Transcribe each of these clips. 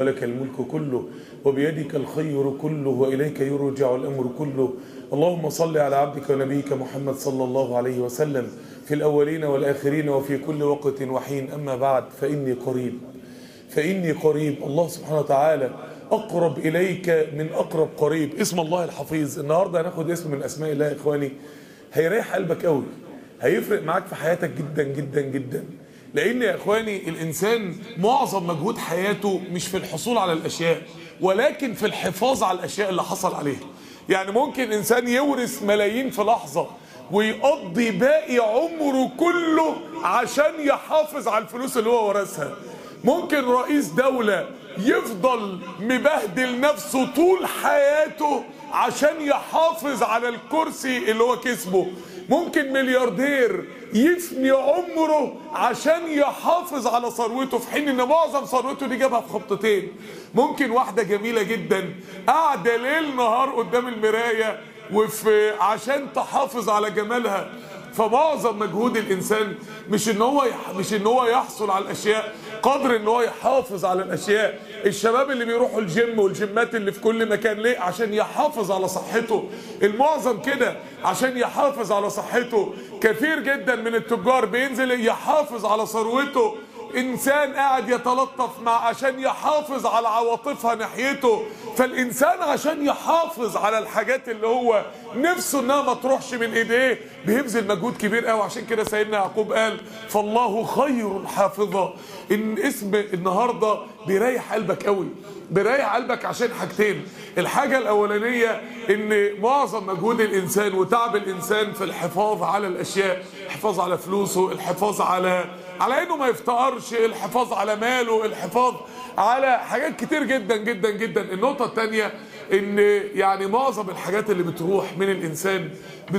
ولك الملك كله وبيدك الخير كله وإليك يرجع الأمر كله اللهم صل على عبدك ونبيك محمد صلى الله عليه وسلم في الأولين والآخرين وفي كل وقت وحين أما بعد فإني قريب فإني قريب الله سبحانه وتعالى أقرب إليك من أقرب قريب اسم الله الحفيظ النهاردة هناخد اسم من أسماء الله يا إخواني هيريح قلبك قوي هيفرق معاك في حياتك جدا جدا جدا لأن يا إخواني الإنسان معظم مجهود حياته مش في الحصول على الأشياء ولكن في الحفاظ على الأشياء اللي حصل عليها يعني ممكن إنسان يورث ملايين في لحظة ويقضي باقي عمره كله عشان يحافظ على الفلوس اللي هو ورثها ممكن رئيس دولة يفضل مبهدل نفسه طول حياته عشان يحافظ على الكرسي اللي هو كسبه ممكن ملياردير يفني عمره عشان يحافظ على ثروته في حين ان معظم ثروته دي جابها في خبطتين ممكن واحده جميله جدا قاعده ليل نهار قدام المرايه وفي عشان تحافظ على جمالها فمعظم مجهود الانسان مش ان هو مش ان هو يحصل على الاشياء قدر ان هو يحافظ على الاشياء الشباب اللي بيروحوا الجيم والجيمات اللي في كل مكان ليه عشان يحافظ على صحته المعظم كده عشان يحافظ على صحته كثير جدا من التجار بينزل يحافظ على ثروته انسان قاعد يتلطف مع عشان يحافظ على عواطفها ناحيته فالانسان عشان يحافظ على الحاجات اللي هو نفسه انها ما تروحش من ايديه بيبذل مجهود كبير قوي عشان كده سيدنا يعقوب قال فالله خير حافظا ان اسم النهارده بيريح قلبك قوي بيريح قلبك عشان حاجتين الحاجة الأولانية إن معظم مجهود الإنسان وتعب الإنسان في الحفاظ على الأشياء الحفاظ على فلوسه الحفاظ على على إنه ما يفتقرش الحفاظ على ماله الحفاظ على حاجات كتير جدا جدا جدا النقطة الثانية إن يعني معظم الحاجات اللي بتروح من الإنسان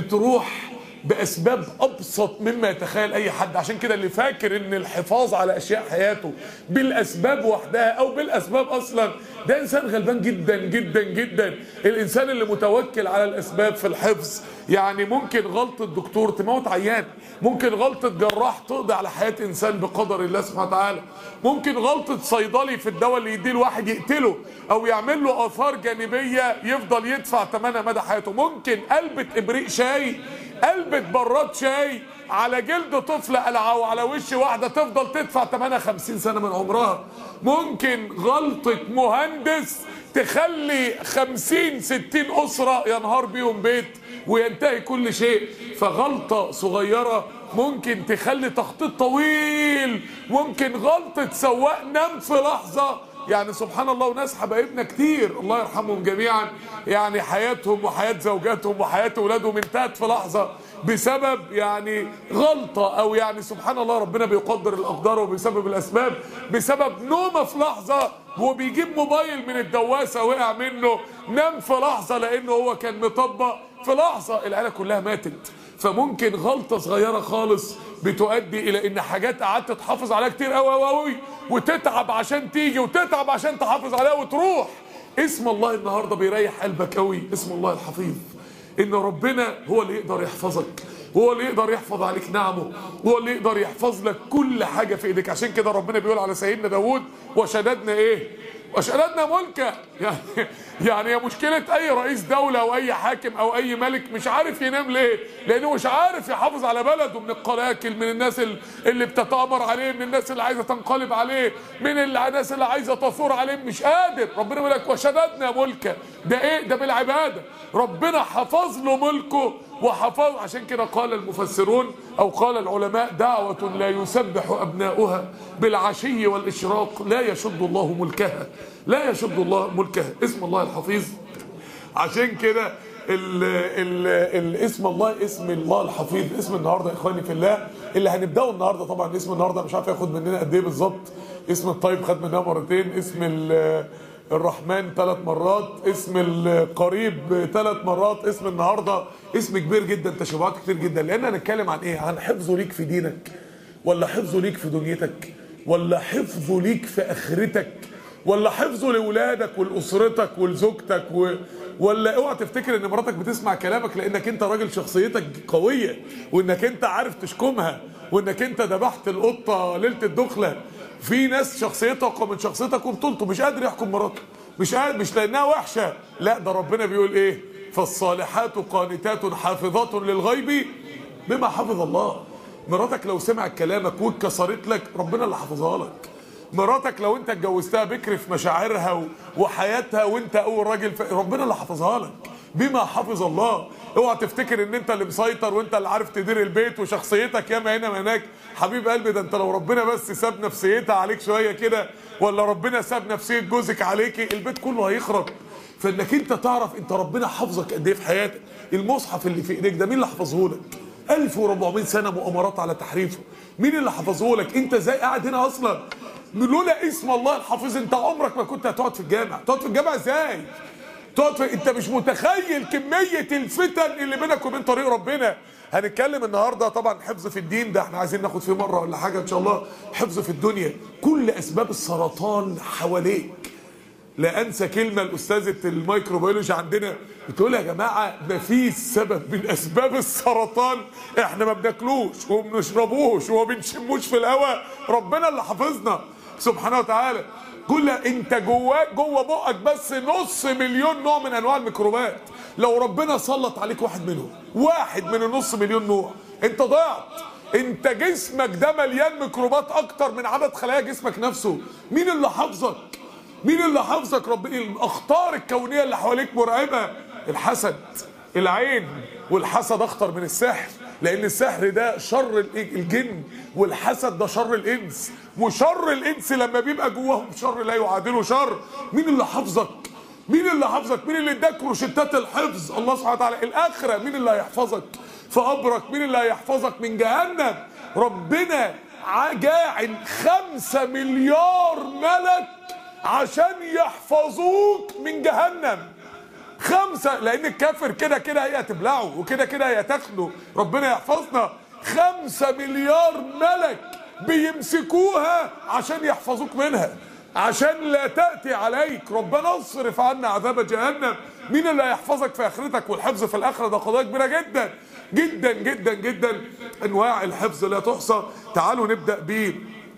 بتروح باسباب ابسط مما يتخيل اي حد عشان كده اللي فاكر ان الحفاظ على اشياء حياته بالاسباب وحدها او بالاسباب اصلا ده انسان غلبان جدا جدا جدا الانسان اللي متوكل على الاسباب في الحفظ يعني ممكن غلطه دكتور تموت عيان ممكن غلطه جراح تقضي على حياه انسان بقدر الله سبحانه وتعالى ممكن غلطه صيدلي في الدواء اللي يديه الواحد يقتله او يعمل له اثار جانبيه يفضل يدفع ثمنها مدى حياته ممكن قلبة ابريق شاي قلبة براد شاي على جلد طفل او على وش واحده تفضل تدفع ثمنها 50 سنه من عمرها ممكن غلطه مهندس تخلي 50 60 اسره ينهار بيهم بيت وينتهي كل شيء فغلطه صغيره ممكن تخلي تخطيط طويل ممكن غلطه سواق نام في لحظه يعني سبحان الله وناس حبايبنا كتير الله يرحمهم جميعا يعني حياتهم وحياة زوجاتهم وحياة أولادهم انتهت في لحظة بسبب يعني غلطة أو يعني سبحان الله ربنا بيقدر الأقدار وبسبب الأسباب بسبب نومة في لحظة هو بيجيب موبايل من الدواسة وقع منه نام في لحظة لأنه هو كان مطبق في لحظة العيلة كلها ماتت فممكن غلطة صغيرة خالص بتؤدي إلى إن حاجات قعدت تحافظ عليها كتير قوي قوي قوي وتتعب عشان تيجي وتتعب عشان تحافظ عليها وتروح اسم الله النهارده بيريح قلبك قوي اسم الله الحفيظ ان ربنا هو اللي يقدر يحفظك هو اللي يقدر يحفظ عليك نعمه هو اللي يقدر يحفظ لك كل حاجه في ايدك عشان كده ربنا بيقول على سيدنا داوود وشددنا ايه وشددنا ملكه يعني يعني هي مشكله اي رئيس دوله او اي حاكم او اي ملك مش عارف ينام ليه لانه مش عارف يحافظ على بلده من القلاكل من الناس اللي بتتامر عليه من الناس اللي عايزه تنقلب عليه من الناس اللي عايزه تثور عليه مش قادر ربنا بيقول لك وشددنا ملكه ده ايه ده بالعباده ربنا حفظ له ملكه وحفظ عشان كده قال المفسرون او قال العلماء دعوه لا يسبح ابناؤها بالعشي والاشراق لا يشد الله ملكها لا يشد الله ملكها اسم الله الحفيظ عشان كده ال ال الاسم الله اسم الله الحفيظ اسم النهارده يا اخواني في الله اللي هنبداه النهارده طبعا اسم النهارده مش عارف ياخد مننا قد ايه بالظبط اسم الطيب خد مننا مرتين اسم الرحمن ثلاث مرات اسم القريب ثلاث مرات اسم النهارده اسم كبير جدا تشابهات كتير جدا لان هنتكلم عن ايه عن حفظه ليك في دينك ولا حفظه ليك في دنيتك ولا حفظه ليك في اخرتك ولا حفظه لاولادك ولاسرتك ولزوجتك و... ولا اوعى تفتكر ان مراتك بتسمع كلامك لانك انت راجل شخصيتك قويه وانك انت عارف تشكمها وانك انت ذبحت القطه ليله الدخله في ناس شخصيتها اقوى من شخصيتك وبطولته مش قادر يحكم مراته مش قادر مش لانها وحشه لا ده ربنا بيقول ايه فالصالحات قانتات حافظات للغيب بما حفظ الله مراتك لو سمعت كلامك واتكسرت لك ربنا اللي حافظها لك مراتك لو انت اتجوزتها بكر في مشاعرها و- وحياتها وانت اول راجل ف... ربنا اللي حافظها لك بما حفظ الله اوعى تفتكر ان انت اللي مسيطر وانت اللي عارف تدير البيت وشخصيتك ياما هنا ما هناك حبيب قلبي ده انت لو ربنا بس ساب نفسيتها عليك شويه كده ولا ربنا ساب نفسيه جوزك عليكي البيت كله هيخرب فانك انت تعرف انت ربنا حافظك قد ايه في حياتك المصحف اللي في ايديك ده مين اللي حفظه لك 1400 سنه مؤامرات على تحريفه مين اللي حفظه لك انت ازاي قاعد هنا اصلا لولا اسم الله الحافظ انت عمرك ما كنت هتقعد في الجامع تقعد في الجامع ازاي تقعد في... انت مش متخيل كميه الفتن اللي بينك وبين طريق ربنا هنتكلم النهارده طبعا حفظ في الدين ده احنا عايزين ناخد فيه مره ولا حاجه ان شاء الله حفظ في الدنيا كل اسباب السرطان حواليك لا انسى كلمه الاستاذه الميكروبيولوجي عندنا بتقول يا جماعه ما فيش سبب من اسباب السرطان احنا ما بناكلوش وما بنشربوش وما بنشموش في الهواء ربنا اللي حافظنا سبحانه وتعالى كل انت جواك جوه بقك بس نص مليون نوع من انواع الميكروبات لو ربنا سلط عليك واحد منهم واحد من النص مليون نوع انت ضعت انت جسمك ده مليان ميكروبات اكتر من عدد خلايا جسمك نفسه مين اللي حافظك مين اللي حافظك ربنا الاخطار الكونيه اللي حواليك مرعبه الحسد العين والحسد اخطر من السحر لان السحر ده شر الجن والحسد ده شر الانس وشر الانس لما بيبقى جواهم شر لا يعادله شر مين اللي حافظك مين اللي حافظك مين اللي اداك روشتات الحفظ الله سبحانه وتعالى الاخره مين اللي هيحفظك في قبرك مين اللي هيحفظك من جهنم ربنا جاعل خمسة مليار ملك عشان يحفظوك من جهنم خمسة لأن الكافر كده كده هي هتبلعه وكده كده هي تاخده ربنا يحفظنا خمسة مليار ملك بيمسكوها عشان يحفظوك منها عشان لا تأتي عليك ربنا اصرف عنا عذاب جهنم مين اللي هيحفظك في آخرتك والحفظ في الآخرة ده قضايا كبيرة جدا جدا جدا جدا أنواع الحفظ لا تحصى تعالوا نبدأ ب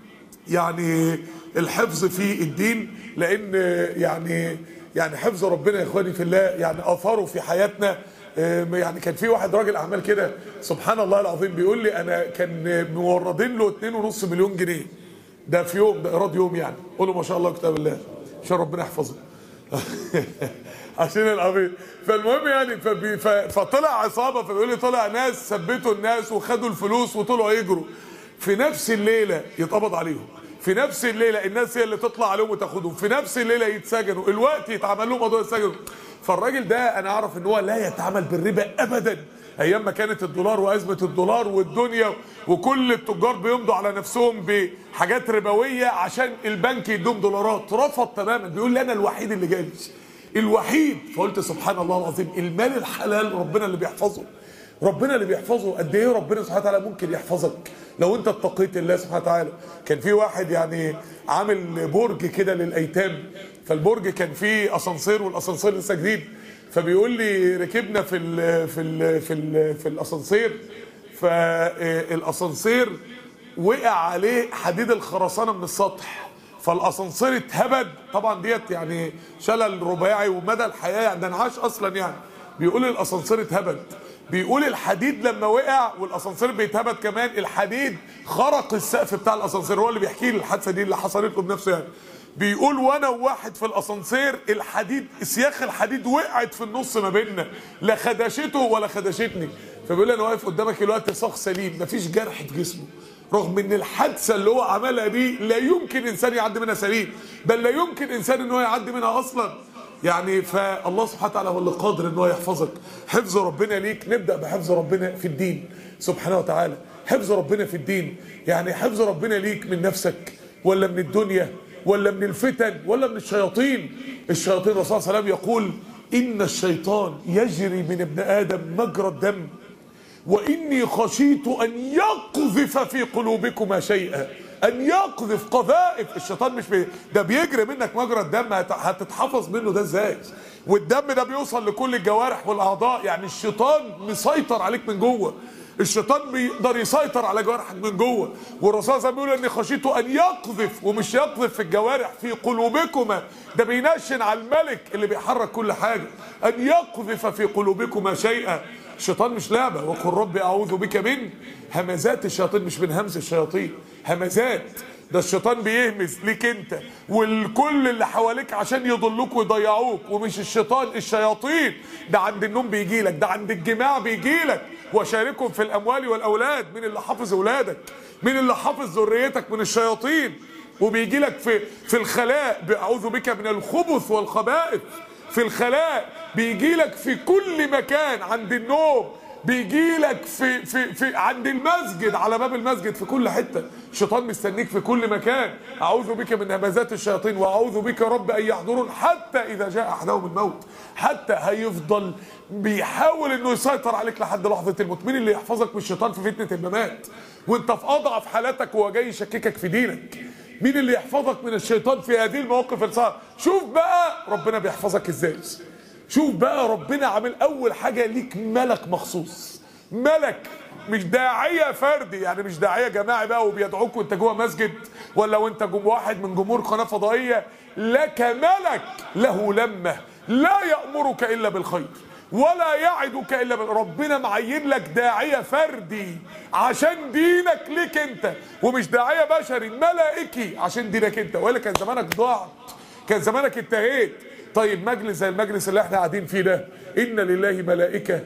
يعني الحفظ في الدين لان يعني يعني حفظ ربنا يا اخواني في الله يعني اثاره في حياتنا يعني كان في واحد راجل اعمال كده سبحان الله العظيم بيقول لي انا كان موردين له 2.5 مليون جنيه ده في يوم ده ايراد يوم يعني قول له ما شاء الله كتاب الله عشان ربنا يحفظه عشان العبيد فالمهم يعني فبي فطلع عصابه فبيقول لي طلع ناس ثبتوا الناس وخدوا الفلوس وطلعوا يجروا في نفس الليله يتقبض عليهم في نفس الليله الناس هي اللي تطلع عليهم وتاخدهم في نفس الليله يتسجنوا الوقت يتعمل لهم قضيه يتسجنوا فالراجل ده انا اعرف ان هو لا يتعامل بالربا ابدا ايام ما كانت الدولار وازمه الدولار والدنيا وكل التجار بيمضوا على نفسهم بحاجات ربويه عشان البنك يدوم دولارات رفض تماما بيقول لي انا الوحيد اللي جالي الوحيد فقلت سبحان الله العظيم المال الحلال ربنا اللي بيحفظه ربنا اللي بيحفظه قد ايه ربنا سبحانه وتعالى ممكن يحفظك لو انت اتقيت الله سبحانه وتعالى كان في واحد يعني عامل برج كده للايتام فالبرج كان فيه اسانسير والاسانسير لسه جديد فبيقول لي ركبنا في ال في ال في ال في الاسانسير فالاسانسير وقع عليه حديد الخرسانه من السطح فالاسانسير اتهبد طبعا ديت يعني شلل رباعي ومدى الحياه يعني ده انعاش اصلا يعني بيقول الاسانسير اتهبد بيقول الحديد لما وقع والاسانسير بيتهبد كمان الحديد خرق السقف بتاع الاسانسير هو اللي بيحكي لي الحادثه دي اللي حصلت له بنفسه يعني بيقول وانا وواحد في الاسانسير الحديد سياخ الحديد وقعت في النص ما بيننا لا خدشته ولا خدشتني فبيقول لي انا واقف قدامك دلوقتي صاغ سليم مفيش جرح في جسمه رغم ان الحادثه اللي هو عملها دي لا يمكن انسان يعدي منها سليم بل لا يمكن انسان ان هو يعدي منها اصلا يعني فالله سبحانه وتعالى هو اللي قادر ان هو يحفظك حفظ ربنا ليك نبدا بحفظ ربنا في الدين سبحانه وتعالى حفظ ربنا في الدين يعني حفظ ربنا ليك من نفسك ولا من الدنيا ولا من الفتن ولا من الشياطين الشياطين الرسول صلى الله عليه وسلم يقول ان الشيطان يجري من ابن ادم مجرى الدم واني خشيت ان يقذف في قلوبكما شيئا ان يقذف قذائف الشيطان مش بي... ده بيجري منك مجرى الدم هت... هتتحفظ منه ده ازاي والدم ده بيوصل لكل الجوارح والاعضاء يعني الشيطان مسيطر عليك من جوه الشيطان بيقدر يسيطر على جوارحك من جوه والرسول صلى الله عليه وسلم بيقول اني خشيت ان يقذف ومش يقذف في الجوارح في قلوبكما ده بينشن على الملك اللي بيحرك كل حاجه ان يقذف في قلوبكما شيئا الشيطان مش لعبه وقل ربي اعوذ بك من همزات الشياطين مش من همز الشياطين همزات ده الشيطان بيهمز ليك انت والكل اللي حواليك عشان يضلوك ويضيعوك ومش الشيطان الشياطين ده عند النوم بيجي لك ده عند الجماع بيجي لك وشاركهم في الاموال والاولاد مين اللي حافظ اولادك مين اللي حافظ ذريتك من الشياطين وبيجي لك في في الخلاء باعوذ بك من الخبث والخبائث في الخلاء بيجي لك في كل مكان عند النوم بيجي لك في في في عند المسجد على باب المسجد في كل حته الشيطان مستنيك في كل مكان اعوذ بك من همزات الشياطين واعوذ بك رب ان يحضرون حتى اذا جاء احدهم الموت حتى هيفضل بيحاول انه يسيطر عليك لحد لحظه الموت مين اللي يحفظك من الشيطان في فتنه الممات وانت في اضعف حالاتك وهو جاي يشككك في دينك مين اللي يحفظك من الشيطان في هذه المواقف الصعبه شوف بقى ربنا بيحفظك ازاي شوف بقى ربنا عامل اول حاجه ليك ملك مخصوص ملك مش داعيه فردي يعني مش داعيه جماعي بقى وبيدعوك وانت جوه مسجد ولا وانت جم واحد من جمهور قناه فضائيه لك ملك له لمه لا يامرك الا بالخير ولا يعدك الا بال... ربنا معين لك داعيه فردي عشان دينك ليك انت ومش داعيه بشري ملائكي عشان دينك انت والا كان زمانك ضاعت كان زمانك انتهيت طيب مجلس زي المجلس اللي احنا قاعدين فيه ده ان لله ملائكه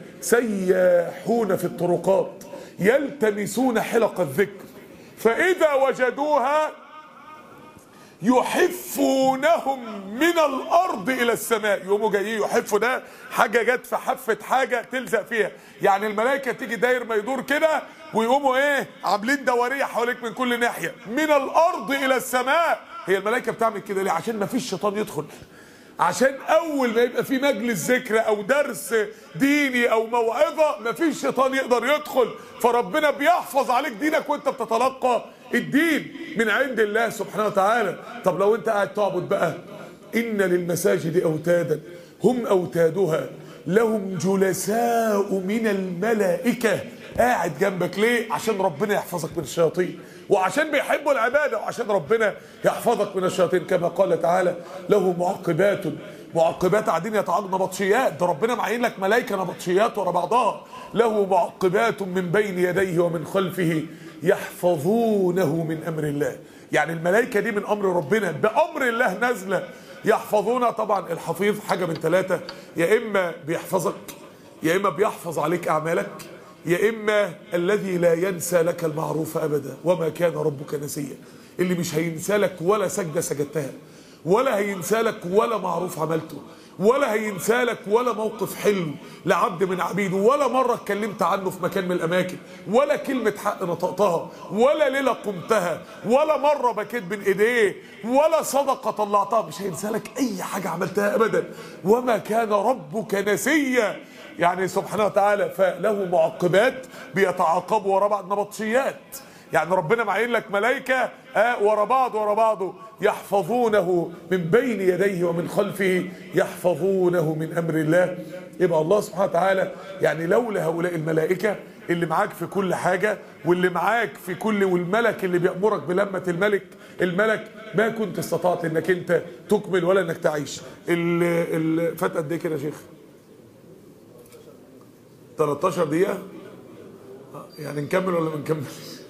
سياحون في الطرقات يلتمسون حلق الذكر فاذا وجدوها يحفونهم من الارض الى السماء يقوموا جايين يحفوا ده حاجه جت في حفه حاجه تلزق فيها يعني الملائكه تيجي داير ما يدور كده ويقوموا ايه عاملين دوريه حواليك من كل ناحيه من الارض الى السماء هي الملائكه بتعمل كده ليه عشان ما فيش شيطان يدخل عشان اول ما يبقى في مجلس ذكر او درس ديني او موعظه مفيش شيطان يقدر يدخل فربنا بيحفظ عليك دينك وانت بتتلقى الدين من عند الله سبحانه وتعالى طب لو انت قاعد تعبد بقى ان للمساجد اوتادا هم اوتادها لهم جلساء من الملائكه قاعد جنبك ليه عشان ربنا يحفظك من الشياطين وعشان بيحبوا العبادة وعشان ربنا يحفظك من الشياطين كما قال تعالى له معقبات معقبات قاعدين يتعاقبوا نبطشيات ده ربنا معين لك ملائكة نبطشيات ورا بعضها له معقبات من بين يديه ومن خلفه يحفظونه من أمر الله يعني الملائكة دي من أمر ربنا بأمر الله نازلة يحفظون طبعا الحفيظ حاجة من ثلاثة يا إما بيحفظك يا إما بيحفظ عليك أعمالك يا إما الذي لا ينسى لك المعروف أبدا وما كان ربك نسيا اللي مش هينسى لك ولا سجدة سجدتها ولا هينسى لك ولا معروف عملته ولا هينسى لك ولا موقف حلو لعبد من عبيده ولا مرة اتكلمت عنه في مكان من الأماكن ولا كلمة حق نطقتها ولا ليلة قمتها ولا مرة بكيت بين إيديه ولا صدقة طلعتها مش هينسى لك أي حاجة عملتها أبدا وما كان ربك نسيا يعني سبحانه وتعالى فله معقبات بيتعاقبوا ورا بعض نبطشيات يعني ربنا معين لك ملائكة آه ورا بعض ورا بعضه يحفظونه من بين يديه ومن خلفه يحفظونه من أمر الله يبقى الله سبحانه وتعالى يعني لولا هؤلاء الملائكة اللي معاك في كل حاجة واللي معاك في كل والملك اللي بيأمرك بلمة الملك الملك ما كنت استطعت انك انت تكمل ولا انك تعيش فات قد ايه كده يا شيخ 13 دقيقة يعني نكمل ولا ما نكمل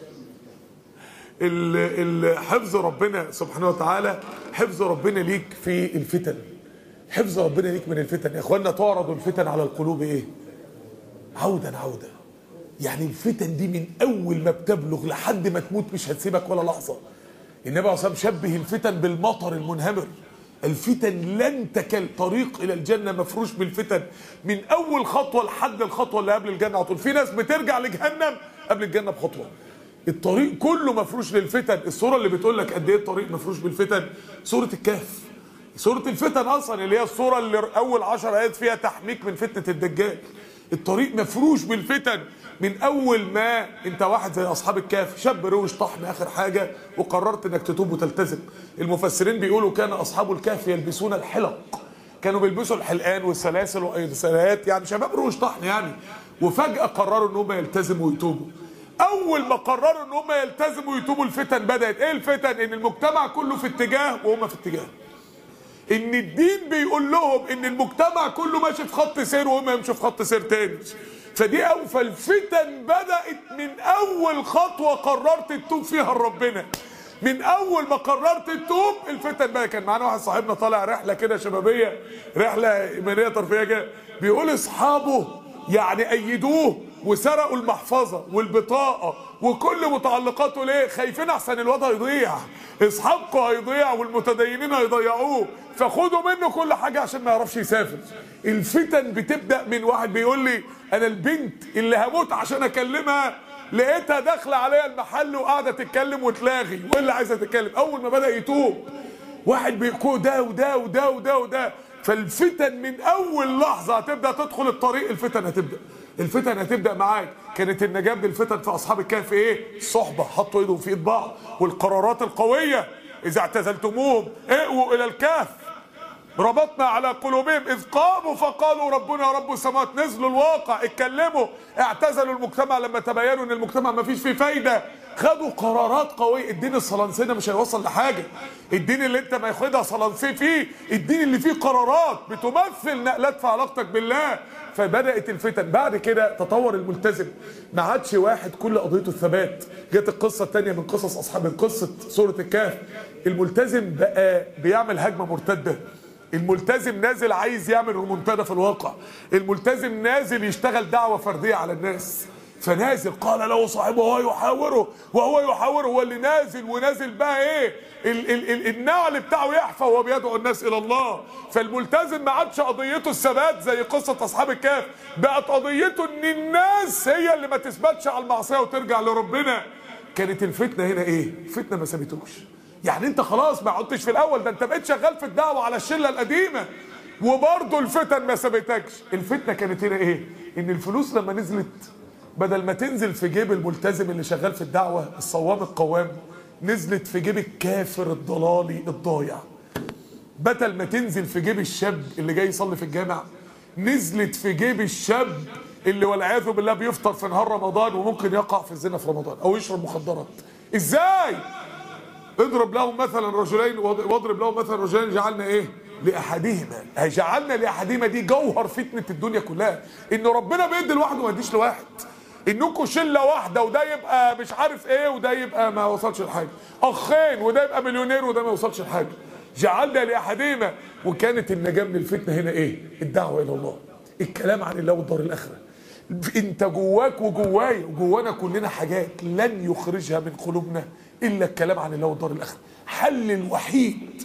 حفظ ربنا سبحانه وتعالى حفظ ربنا ليك في الفتن حفظ ربنا ليك من الفتن يا اخوانا تعرض الفتن على القلوب ايه عودا عودا يعني الفتن دي من اول ما بتبلغ لحد ما تموت مش هتسيبك ولا لحظه النبي عليه الصلاه والسلام شبه الفتن بالمطر المنهمر الفتن لن تكل طريق الى الجنه مفروش بالفتن من اول خطوه لحد الخطوه اللي قبل الجنه على طول في ناس بترجع لجهنم قبل الجنه بخطوه الطريق كله مفروش للفتن الصوره اللي بتقول لك قد ايه الطريق مفروش بالفتن سوره الكهف سوره الفتن اصلا اللي هي الصوره اللي اول 10 ايات فيها تحميك من فتنه الدجال الطريق مفروش بالفتن من اول ما انت واحد زي اصحاب الكهف شاب روش طحن اخر حاجه وقررت انك تتوب وتلتزم المفسرين بيقولوا كان اصحاب الكهف يلبسون الحلق كانوا بيلبسوا الحلقان والسلاسل والسلات يعني شباب روش طحن يعني وفجاه قرروا ان هم يلتزموا ويتوبوا اول ما قرروا ان هم يلتزموا ويتوبوا الفتن بدات ايه الفتن ان المجتمع كله في اتجاه وهم في اتجاه ان الدين بيقول لهم ان المجتمع كله ماشي في خط سير وهم يمشوا في خط سير تاني فدي أو فالفتن بدأت من أول خطوة قررت تتوب فيها لربنا من أول ما قررت تتوب الفتن بقى كان معانا واحد صاحبنا طالع رحلة كده شبابية رحلة إيمانية ترفيهية كده بيقول أصحابه يعني أيدوه وسرقوا المحفظة والبطاقة وكل متعلقاته ليه خايفين أحسن الواد هيضيع أصحابكم هيضيع والمتدينين هيضيعوه فخدوا منه كل حاجة عشان ما يعرفش يسافر الفتن بتبدأ من واحد بيقول لي أنا البنت اللي هموت عشان أكلمها لقيتها داخلة عليا المحل وقاعدة تتكلم وتلاغي واللي عايزة تتكلم أول ما بدأ يتوب واحد بيكون ده وده وده وده وده فالفتن من أول لحظة هتبدأ تدخل الطريق الفتن هتبدأ الفتن هتبدأ معاك كانت النجاة من الفتن في أصحاب الكهف إيه؟ الصحبة حطوا إيدهم في إيد بعض والقرارات القوية إذا اعتزلتموهم ائووا إلى الكهف ربطنا على قلوبهم إذ قاموا فقالوا ربنا رب السماوات نزلوا الواقع اتكلموا اعتزلوا المجتمع لما تبينوا ان المجتمع ما فيش فيه فايدة خدوا قرارات قوية الدين الصلنسية مش هيوصل لحاجة الدين اللي انت ما ياخدها صلنسي فيه الدين اللي فيه قرارات بتمثل نقلات في علاقتك بالله فبدأت الفتن بعد كده تطور الملتزم ما عادش واحد كل قضيته الثبات جت القصة الثانية من قصص أصحاب من قصة سورة الكهف الملتزم بقى بيعمل هجمة مرتدة الملتزم نازل عايز يعمل ريمونتادا في الواقع الملتزم نازل يشتغل دعوة فردية على الناس فنازل قال له صاحبه وهو يحاوره وهو يحاوره هو اللي نازل ونازل بقى ايه ال ال ال النعل بتاعه يحفى وهو بيدعو الناس الى الله فالملتزم ما عادش قضيته الثبات زي قصه اصحاب الكهف بقت قضيته ان الناس هي اللي ما تثبتش على المعصيه وترجع لربنا كانت الفتنه هنا ايه الفتنه ما سابتوش يعني انت خلاص ما عدتش في الاول ده انت بقيت شغال في الدعوه على الشله القديمه وبرضه الفتن ما سابتكش الفتنه كانت هنا ايه ان الفلوس لما نزلت بدل ما تنزل في جيب الملتزم اللي شغال في الدعوه الصوام القوام نزلت في جيب الكافر الضلالي الضايع بدل ما تنزل في جيب الشاب اللي جاي يصلي في الجامع نزلت في جيب الشاب اللي والعياذ بالله بيفطر في نهار رمضان وممكن يقع في الزنا في رمضان او يشرب مخدرات ازاي اضرب لهم مثلا رجلين واضرب لهم مثلا رجلين جعلنا ايه لاحدهما جعلنا لاحدهما دي جوهر فتنه الدنيا كلها ان ربنا بيدي لوحده ما يديش لواحد انكم شله واحده وده يبقى مش عارف ايه وده يبقى ما وصلش لحاجه اخين وده يبقى مليونير وده ما وصلش لحاجه جعلنا لاحدهما وكانت النجاه من الفتنه هنا ايه الدعوه الى الله الكلام عن الله والدار الاخره انت جواك وجوايا وجوانا كلنا حاجات لن يخرجها من قلوبنا الا الكلام عن الله والدار الاخره حل الوحيد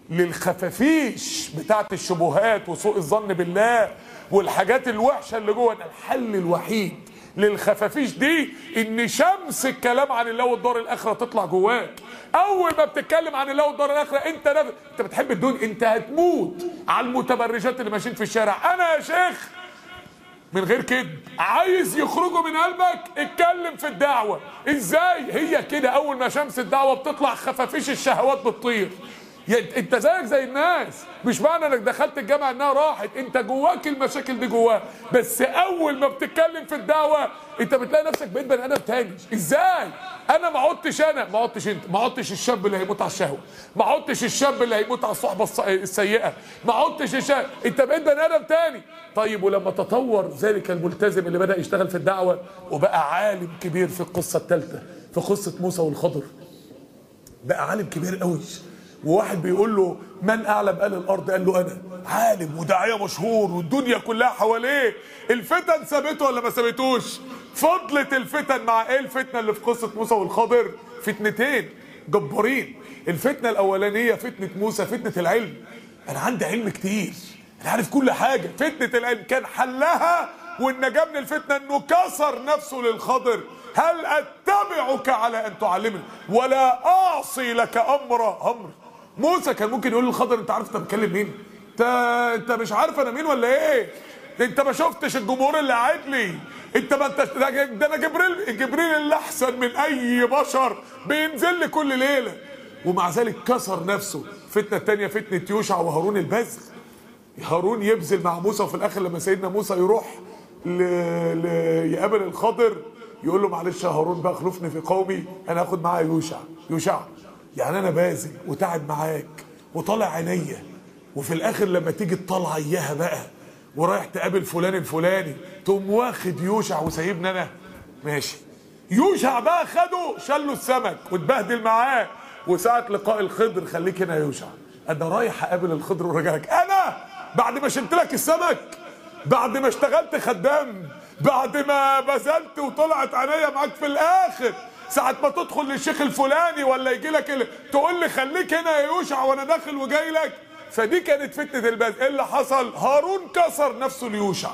للخفافيش بتاعت الشبهات وسوء الظن بالله والحاجات الوحشه اللي جوه الحل الوحيد للخفافيش دي ان شمس الكلام عن الله والدار الاخره تطلع جواك اول ما بتتكلم عن الله والدار الاخره انت نف... انت بتحب الدنيا انت هتموت على المتبرجات اللي ماشيين في الشارع انا يا شيخ من غير كده عايز يخرجوا من قلبك اتكلم في الدعوة ازاي هي كده اول ما شمس الدعوة بتطلع خفافيش الشهوات بتطير انت زيك زي الناس مش معنى انك دخلت الجامعة انها راحت انت جواك المشاكل دي جواك بس اول ما بتتكلم في الدعوة انت بتلاقي نفسك بقيت بني ادم تاني ازاي انا ما عدتش انا ما عدتش انت ما عدتش الشاب اللي هيموت على الشهوه ما عدتش الشاب اللي هيموت على الصحبه السيئه ما عدتش الشاب انت بقيت بني ادم تاني طيب ولما تطور ذلك الملتزم اللي بدا يشتغل في الدعوه وبقى عالم كبير في القصه الثالثه في قصه موسى والخضر بقى عالم كبير قوي وواحد بيقول له من اعلم اهل الارض قال له انا عالم وداعيه مشهور والدنيا كلها حواليه الفتن سابته ولا ما سابتوش فضلت الفتن مع ايه الفتنه اللي في قصه موسى والخضر فتنتين جبارين الفتنه الاولانيه فتنه موسى فتنه العلم انا عندي علم كتير انا عارف كل حاجه فتنه العلم كان حلها والنجاه من الفتنه انه كسر نفسه للخضر هل اتبعك على ان تعلمني ولا اعصي لك امر امر موسى كان ممكن يقول للخضر انت عارف انت بتكلم مين انت انت مش عارف انا مين ولا ايه انت ما شفتش الجمهور اللي قاعد لي انت ما انت ده ده انا جبريل جبريل اللي احسن من اي بشر بينزل لي كل ليله ومع ذلك كسر نفسه فتنه تانية فتنه يوشع وهارون البذل هارون يبذل مع موسى وفي الاخر لما سيدنا موسى يروح ل... ل... يقابل الخضر يقول له معلش يا هارون بقى خلفني في قومي انا هاخد معايا يوشع يوشع يعني انا باذل وتعب معاك وطالع عينيا وفي الاخر لما تيجي تطلع اياها بقى ورايح تقابل فلان الفلاني تقوم واخد يوشع وسايبني انا ماشي يوشع بقى خده شاله السمك واتبهدل معاه وساعة لقاء الخضر خليك هنا يا يوشع انا رايح اقابل الخضر وراجعك انا بعد ما شلت لك السمك بعد ما اشتغلت خدام بعد ما بذلت وطلعت عينيا معاك في الاخر ساعة ما تدخل للشيخ الفلاني ولا يجي لك ال... تقول لي خليك هنا يا يوشع وانا داخل وجاي لك فدي كانت فتنة البذل ايه اللي حصل هارون كسر نفسه ليوشع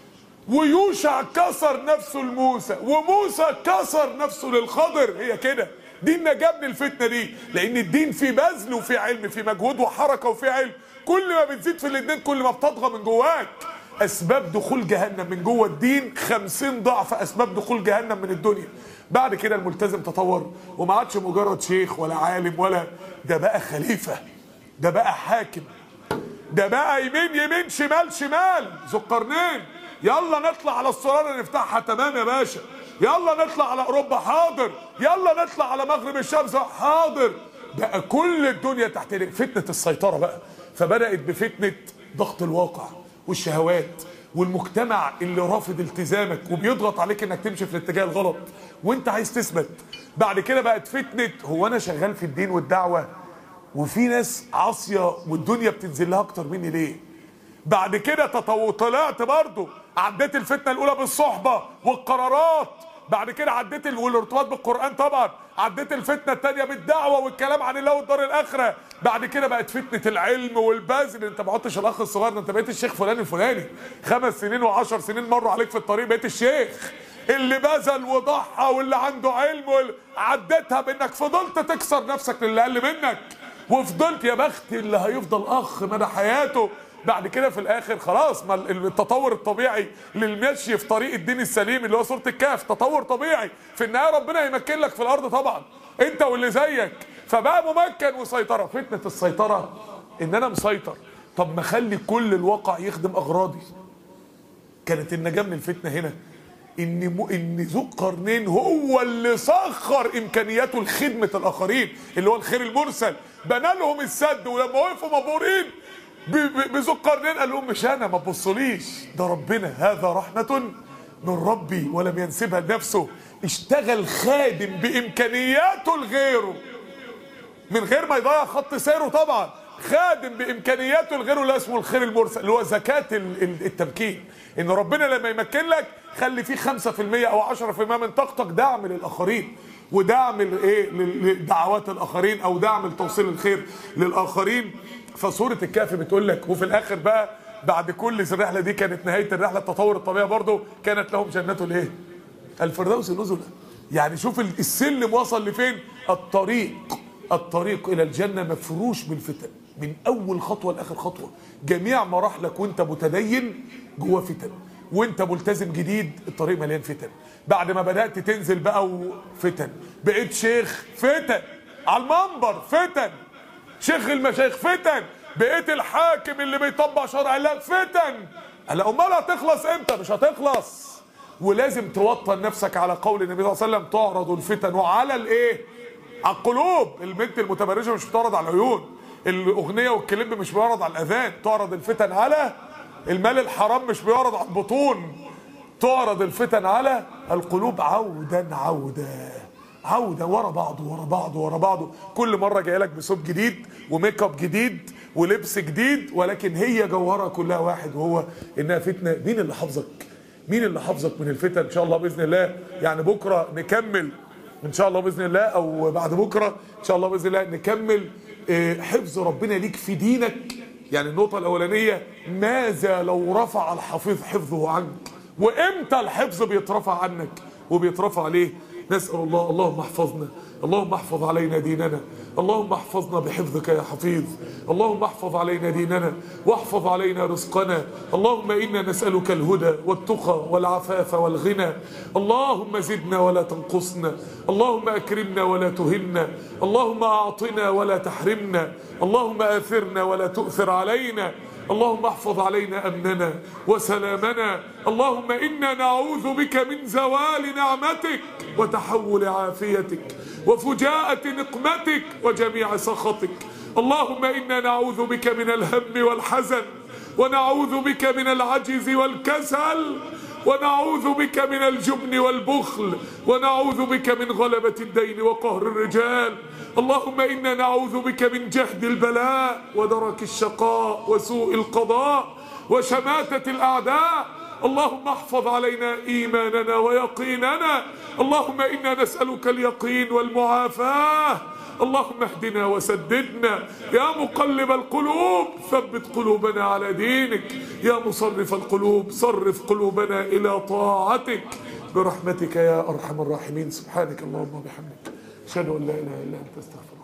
ويوشع كسر نفسه لموسى وموسى كسر نفسه للخضر هي كده دي النجاة من الفتنة دي لأن الدين فيه بذل وفيه علم فيه مجهود وحركة وفيه علم كل ما بتزيد في الاتنين كل ما بتطغى من جواك أسباب دخول جهنم من جوه الدين خمسين ضعف أسباب دخول جهنم من الدنيا بعد كده الملتزم تطور وما عادش مجرد شيخ ولا عالم ولا ده بقى خليفة ده بقى حاكم ده بقى يمين يمين شمال شمال ذو القرنين يلا نطلع على الصرارة نفتحها تمام يا باشا يلا نطلع على اوروبا حاضر يلا نطلع على مغرب الشمس حاضر بقى كل الدنيا تحت فتنة السيطرة بقى فبدأت بفتنة ضغط الواقع والشهوات والمجتمع اللي رافض التزامك وبيضغط عليك انك تمشي في الاتجاه الغلط وانت عايز تثبت بعد كده بقت فتنة هو انا شغال في الدين والدعوة وفي ناس عاصية والدنيا بتنزل لها اكتر مني ليه بعد كده تطو... طلعت برضه عديت الفتنه الاولى بالصحبه والقرارات بعد كده عديت ال... والارتباط بالقران طبعا عديت الفتنه الثانيه بالدعوه والكلام عن الله والدار الاخره بعد كده بقت فتنه العلم والبذل انت ما عدتش الاخ الصغير ده انت بقيت الشيخ فلان الفلاني خمس سنين وعشر سنين مروا عليك في الطريق بقيت الشيخ اللي بذل وضحى واللي عنده علم واللي عديتها بانك فضلت تكسر نفسك للي اقل منك وفضلت يا بخت اللي هيفضل اخ مدى حياته بعد كده في الاخر خلاص ما التطور الطبيعي للمشي في طريق الدين السليم اللي هو سوره الكهف تطور طبيعي في النهايه ربنا يمكن لك في الارض طبعا انت واللي زيك فبقى ممكن وسيطره فتنه السيطره ان انا مسيطر طب ما اخلي كل الواقع يخدم اغراضي كانت النجاه من الفتنه هنا ان م... ان ذو القرنين هو اللي سخر امكانياته لخدمه الاخرين اللي هو الخير المرسل بنى لهم السد ولما وقفوا مبهورين بذو القرنين قال لهم مش انا ما تبصليش ده ربنا هذا رحمه من ربي ولم ينسبها لنفسه اشتغل خادم بامكانياته لغيره من غير ما يضيع خط سيره طبعا خادم بامكانياته لغيره اللي اسمه الخير المرسل اللي هو زكاه التمكين ان ربنا لما يمكن لك خلي فيه 5% او 10% من طاقتك دعم للاخرين ودعم الايه لدعوات الاخرين او دعم لتوصيل الخير للاخرين فسوره الكهف بتقول لك وفي الاخر بقى بعد كل الرحله دي كانت نهايه الرحله التطور الطبيعي برضه كانت لهم جنات الايه الفردوس نزلا يعني شوف السلم وصل لفين الطريق الطريق الى الجنه مفروش بالفتن من اول خطوه لاخر خطوه جميع مراحلك وانت متدين جوه فتن وانت ملتزم جديد الطريق مليان فتن بعد ما بدات تنزل بقى وفتن بقيت شيخ فتن على المنبر فتن شيخ المشايخ فتن بقيت الحاكم اللي بيطبق شرع الله فتن قال امال هتخلص امتى مش هتخلص ولازم توطن نفسك على قول النبي صلى الله عليه وسلم تعرض الفتن على الايه على القلوب البنت المتبرجه مش بتعرض على العيون الاغنيه والكليب مش بيعرض على الاذان تعرض الفتن على المال الحرام مش بيعرض على البطون تعرض الفتن على القلوب عودا عودا عوده ورا بعضه ورا بعضه ورا بعضه كل مره جاي لك بصوت جديد وميك اب جديد ولبس جديد ولكن هي جوهرها كلها واحد وهو انها فتنه مين اللي حافظك مين اللي حافظك من الفتن ان شاء الله باذن الله يعني بكره نكمل ان شاء الله باذن الله او بعد بكره ان شاء الله باذن الله نكمل حفظ ربنا ليك في دينك يعني النقطة الأولانية ماذا لو رفع الحفيظ حفظه عنك وإمتى الحفظ بيترفع عنك وبيترفع ليه نسأل الله اللهم احفظنا اللهم احفظ علينا ديننا اللهم احفظنا بحفظك يا حفيظ اللهم احفظ علينا ديننا واحفظ علينا رزقنا اللهم إنا نسألك الهدى والتقى والعفاف والغنى اللهم زدنا ولا تنقصنا اللهم أكرمنا ولا تهنا اللهم أعطنا ولا تحرمنا اللهم آثرنا ولا تؤثر علينا اللهم احفظ علينا أمننا وسلامنا اللهم إنا نعوذ بك من زوال نعمتك وتحول عافيتك وفجاءة نقمتك وجميع سخطك اللهم إنا نعوذ بك من الهم والحزن ونعوذ بك من العجز والكسل ونعوذ بك من الجبن والبخل ونعوذ بك من غلبة الدين وقهر الرجال اللهم إنا نعوذ بك من جهد البلاء ودرك الشقاء وسوء القضاء وشماتة الأعداء اللهم احفظ علينا إيماننا ويقيننا اللهم إنا نسألك اليقين والمعافاة اللهم اهدنا وسددنا يا مقلب القلوب ثبت قلوبنا على دينك يا مصرف القلوب صرف قلوبنا إلى طاعتك برحمتك يا أرحم الراحمين سبحانك اللهم وبحمدك أشهد أن لا إله إلا أنت استغفرك